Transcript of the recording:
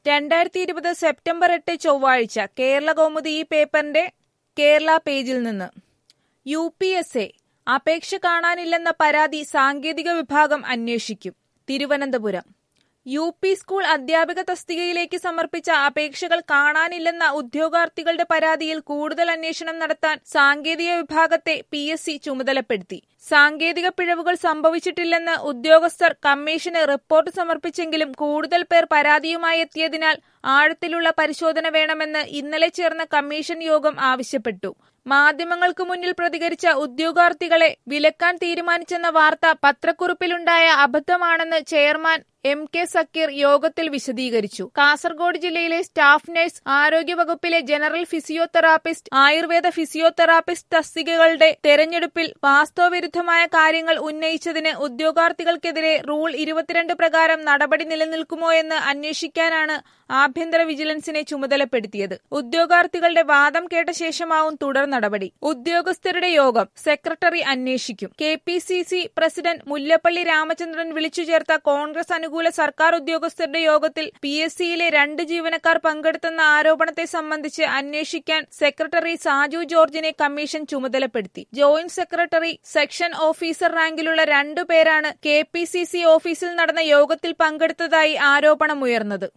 രണ്ടായിരത്തി ഇരുപത് സെപ്റ്റംബർ എട്ട് ചൊവ്വാഴ്ച കേരള കൗമുദി ഈ പേപ്പറിന്റെ കേരള പേജിൽ നിന്ന് യു പി എസ് എ അപേക്ഷ കാണാനില്ലെന്ന പരാതി സാങ്കേതിക വിഭാഗം അന്വേഷിക്കും തിരുവനന്തപുരം യു പി സ്കൂൾ അധ്യാപക തസ്തികയിലേക്ക് സമർപ്പിച്ച അപേക്ഷകൾ കാണാനില്ലെന്ന ഉദ്യോഗാർത്ഥികളുടെ പരാതിയിൽ കൂടുതൽ അന്വേഷണം നടത്താൻ സാങ്കേതിക വിഭാഗത്തെ പി എസ് സി ചുമതലപ്പെടുത്തി സാങ്കേതിക പിഴവുകൾ സംഭവിച്ചിട്ടില്ലെന്ന് ഉദ്യോഗസ്ഥർ കമ്മീഷന് റിപ്പോർട്ട് സമർപ്പിച്ചെങ്കിലും കൂടുതൽ പേർ പരാതിയുമായി എത്തിയതിനാൽ ആഴത്തിലുള്ള പരിശോധന വേണമെന്ന് ഇന്നലെ ചേർന്ന കമ്മീഷൻ യോഗം ആവശ്യപ്പെട്ടു മാധ്യമങ്ങൾക്ക് മുന്നിൽ പ്രതികരിച്ച ഉദ്യോഗാർത്ഥികളെ വിലക്കാൻ തീരുമാനിച്ചെന്ന വാർത്ത പത്രക്കുറിപ്പിലുണ്ടായ അബദ്ധമാണെന്ന് ചെയർമാൻ എം കെ സക്കീർ യോഗത്തിൽ വിശദീകരിച്ചു കാസർഗോഡ് ജില്ലയിലെ സ്റ്റാഫ് നഴ്സ് ആരോഗ്യവകുപ്പിലെ ജനറൽ ഫിസിയോതെറാപ്പിസ്റ്റ് ആയുർവേദ ഫിസിയോതെറാപ്പിസ്റ്റ് തസ്തികകളുടെ തെരഞ്ഞെടുപ്പിൽ വാസ്തവവിരുദ്ധമായ കാര്യങ്ങൾ ഉന്നയിച്ചതിന് ഉദ്യോഗാർത്ഥികൾക്കെതിരെ റൂൾ ഇരുപത്തിരണ്ട് പ്രകാരം നടപടി നിലനിൽക്കുമോ എന്ന് അന്വേഷിക്കാനാണ് ആഭ്യന്തര വിജിലൻസിനെ ചുമതലപ്പെടുത്തിയത് ഉദ്യോഗാർത്ഥികളുടെ വാദം കേട്ട ശേഷമാവും തുടർ നടപടി ഉദ്യോഗസ്ഥരുടെ യോഗം സെക്രട്ടറി അന്വേഷിക്കും K P C C president Mullappally Ramachandran വിളിച്ചു ചേർത്ത കോൺഗ്രസ് അനുകൂല സർക്കാർ ഉദ്യോഗസ്ഥരുടെ യോഗത്തിൽ പി എസ് സിയിലെ രണ്ട് ജീവനക്കാർ പങ്കെടുത്തെന്ന ആരോപണത്തെ സംബന്ധിച്ച് അന്വേഷിക്കാൻ സെക്രട്ടറി സാജു ജോർജിനെ കമ്മീഷൻ ചുമതലപ്പെടുത്തി ജോയിന്റ് സെക്രട്ടറി സെക്ഷൻ ഓഫീസർ റാങ്കിലുള്ള രണ്ടുപേരാണ് കെ പി സി സി ഓഫീസിൽ നടന്ന യോഗത്തിൽ പങ്കെടുത്തതായി ആരോപണമുയർന്നത്